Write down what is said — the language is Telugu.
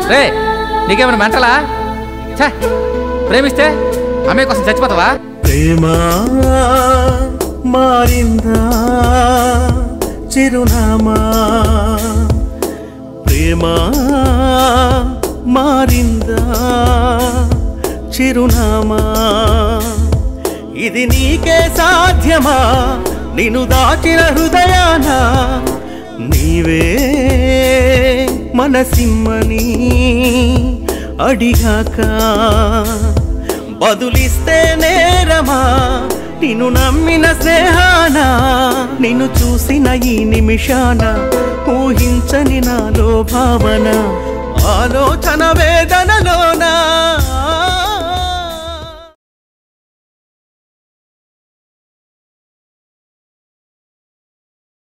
రే నీకేమైనా మెంటలా ఛే ప్రేమిస్తే అమ్మాయి కోసం చచ్చిపోతావా ప్రేమ మారిందా చిరునామా ప్రేమ మారిందా చిరునామా ఇది నీకే సాధ్యమా నిన్ను దాచిన హృదయాన నీవే మనసిమ్మని అడిగాక బదులిస్తే నేరమా నిన్ను నమ్మిన స్నేహాన నిన్ను చూసిన ఈ నిమిషాన ఊహించని నాలో భావన ఆలోచన వేదనలోన